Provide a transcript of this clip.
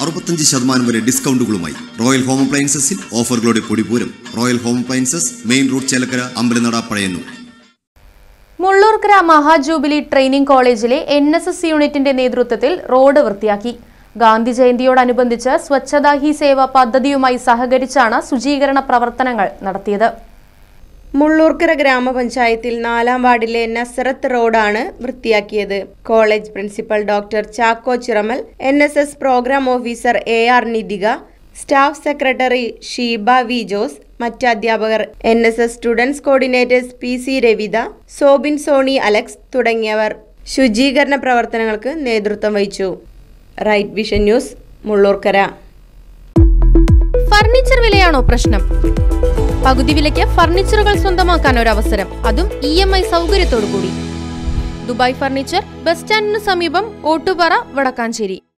അറുപത്തഞ്ച് ശതമാനം വരെ ഡിസ്കൗണ്ടുകളുമായി റോയൽ ഹോം അപ്ലയൻസസിൽ ഓഫറുകളുടെ പൊടിപൂരം royal home appliances main road Chelakkara അമ്പലനട പഴയന്നൂർ മുള്ളൂർക്കര മഹാജൂബിലി ട്രെയിനിംഗ് കോളേജിലെ എൻ എസ് എസ് യൂണിറ്റിന്റെ നേതൃത്വത്തിൽ റോഡ് വൃത്തിയാക്കി ഗാന്ധി ജയന്തിയോടനുബന്ധിച്ച് സ്വച്ഛതാ ഹി സേവ പദ്ധതിയുമായി സഹകരിച്ചാണ് ശുചീകരണ പ്രവർത്തനങ്ങൾ നടത്തിയത് മുള്ളൂർക്കര ഗ്രാമപഞ്ചായത്തിൽ നാലാം വാർഡിലെ നസറത്ത് റോഡാണ് വൃത്തിയാക്കിയത് college principal doctor Chacko Chiramal N S S programme officer A R Nithika staff secretary Sheeba V Jose മറ്റ് അധ്യാപകർ N S S students coordinators P C Ravitha Sobin Soni Alex തുടങ്ങിയവർ ശുചീകരണ പ്രവർത്തനങ്ങൾക്ക് നേതൃത്വം വഹിച്ചു right vision news Mullurkara furniture വിലയാണോ പ്രശ്നം പകുതി വിലയ്ക്ക് ഫർണിച്ചറുകൾ സ്വന്തമാക്കാൻ ഒരു അവസരം അതും ഇ എം ഐ സൗകര്യത്തോടു കൂടി ദുബായ് ഫർണിച്ചർ ബസ് സ്റ്റാൻഡിന് സമീപം ഓട്ടുപാറ വടക്കാഞ്ചേരി